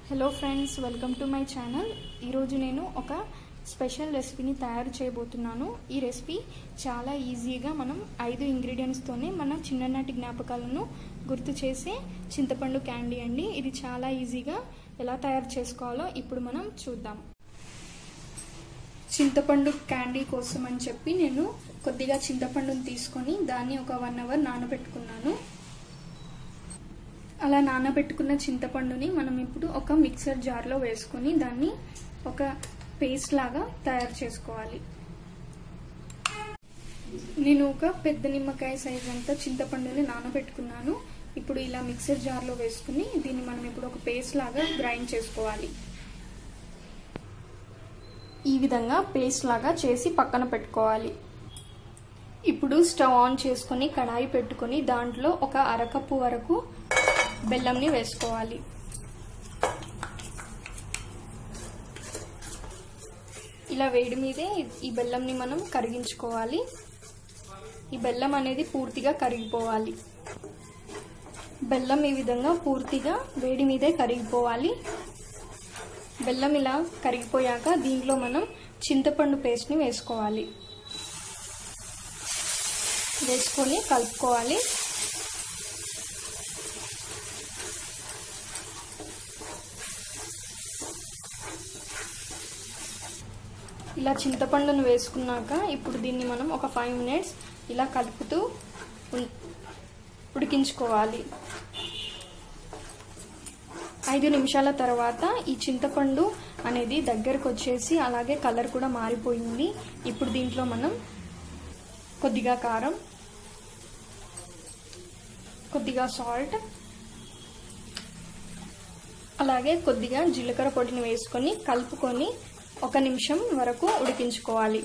hello friends welcome to my channel ఈరోజు నేను ఒక స్పెషల్ రెసిపీని తయారు చేయబోతున్నాను ఈ రెసిపీ చాలా ఈజీగా మనం ఐదు ఇంగ్రీడియంట్స్తోనే మన చిన్ననాటి జ్ఞాపకాలను గుర్తు చేసే చింతపండు క్యాండీ అండి ఇది చాలా ఈజీగా ఎలా తయారు చేసుకోవాలో ఇప్పుడు మనం చూద్దాం చింతపండు క్యాండీ కోసం అని చెప్పి నేను కొద్దిగా చింతపండుని తీసుకొని దాన్ని ఒక వన్ అవర్ నానబెట్టుకున్నాను అలా నానబెట్టుకున్న చింతపండుని మనం ఇప్పుడు ఒక మిక్సర్ జార్లో వేసుకొని దాన్ని ఒక పేస్ట్ లాగా తయారు చేసుకోవాలి నేను ఒక పెద్ద నిమ్మకాయ సైజ్ అంతా చింతపండుని నానబెట్టుకున్నాను ఇప్పుడు ఇలా మిక్సర్ జార్లో వేసుకుని దీన్ని మనం ఇప్పుడు ఒక పేస్ట్ లాగా గ్రైండ్ చేసుకోవాలి ఈ విధంగా పేస్ట్ లాగా చేసి పక్కన పెట్టుకోవాలి ఇప్పుడు స్టవ్ ఆన్ చేసుకొని కడాయి పెట్టుకొని దాంట్లో ఒక అరకప్పు వరకు బెల్లంని వేసుకోవాలి ఇలా వేడి మీదే ఈ బెల్లంని మనం కరిగించుకోవాలి ఈ బెల్లం అనేది పూర్తిగా కరిగిపోవాలి బెల్లం ఈ విధంగా పూర్తిగా వేడి మీదే కరిగిపోవాలి బెల్లం ఇలా కరిగిపోయాక దీంట్లో మనం చింతపండు పేస్ట్ని వేసుకోవాలి వేసుకొని కలుపుకోవాలి ఇలా చింతపండును వేసుకున్నాక ఇప్పుడు దీన్ని మనం ఒక ఫైవ్ మినిట్స్ ఇలా కలుపుతూ ఉడికించుకోవాలి ఐదు నిమిషాల తర్వాత ఈ చింతపండు అనేది దగ్గరకు వచ్చేసి అలాగే కలర్ కూడా మారిపోయింది ఇప్పుడు దీంట్లో మనం కొద్దిగా కారం కొద్దిగా సాల్ట్ అలాగే కొద్దిగా జీలకర్ర పొడిని వేసుకొని కలుపుకొని ఒక నిమిషం వరకు ఉడికించుకోవాలి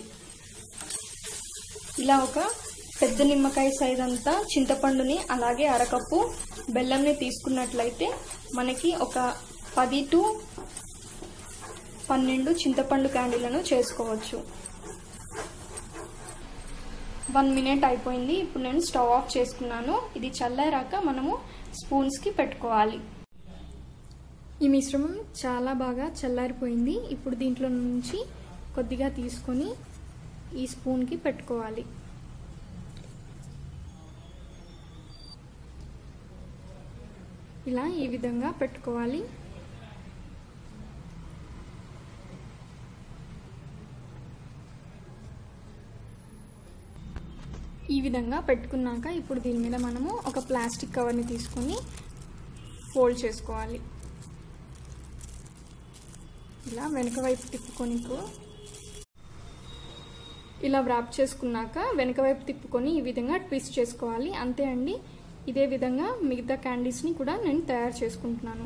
ఇలా ఒక పెద్ద నిమ్మకాయ సైజ్ అంతా చింతపండుని అలాగే అరకప్పు బెల్లంని తీసుకున్నట్లయితే మనకి ఒక పది టు పన్నెండు చింతపండు క్యాండీలను చేసుకోవచ్చు వన్ మినిట్ అయిపోయింది ఇప్పుడు నేను స్టవ్ ఆఫ్ చేసుకున్నాను ఇది చల్లారాక మనము స్పూన్స్కి పెట్టుకోవాలి ఈ మిశ్రమం చాలా బాగా చల్లారిపోయింది ఇప్పుడు దీంట్లో నుంచి కొద్దిగా తీసుకొని ఈ స్పూన్కి పెట్టుకోవాలి ఇలా ఈ విధంగా పెట్టుకోవాలి ఈ విధంగా పెట్టుకున్నాక ఇప్పుడు దీని మీద మనము ఒక ప్లాస్టిక్ కవర్ని తీసుకొని ఫోల్డ్ చేసుకోవాలి ఇలా వెనక వైపు తిప్పుకొని ఇలా వ్రాప్ చేసుకున్నాక వెనక వైపు తిప్పుకొని ఈ విధంగా ట్విస్ట్ చేసుకోవాలి అంతే అండి ఇదే విధంగా మిగతా క్యాండీస్ని కూడా నేను తయారు చేసుకుంటున్నాను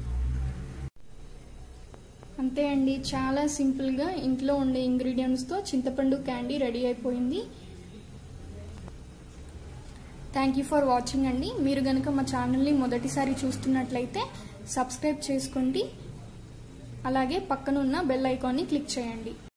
అంతే అండి చాలా సింపుల్గా ఇంట్లో ఉండే ఇంగ్రీడియంట్స్తో చింతపండు క్యాండీ రెడీ అయిపోయింది థ్యాంక్ యూ ఫర్ వాచింగ్ అండి మీరు కనుక మా ఛానల్ని మొదటిసారి చూస్తున్నట్లయితే సబ్స్క్రైబ్ చేసుకోండి అలాగే పక్కన ఉన్న బెల్ ఐకాన్ని క్లిక్ చేయండి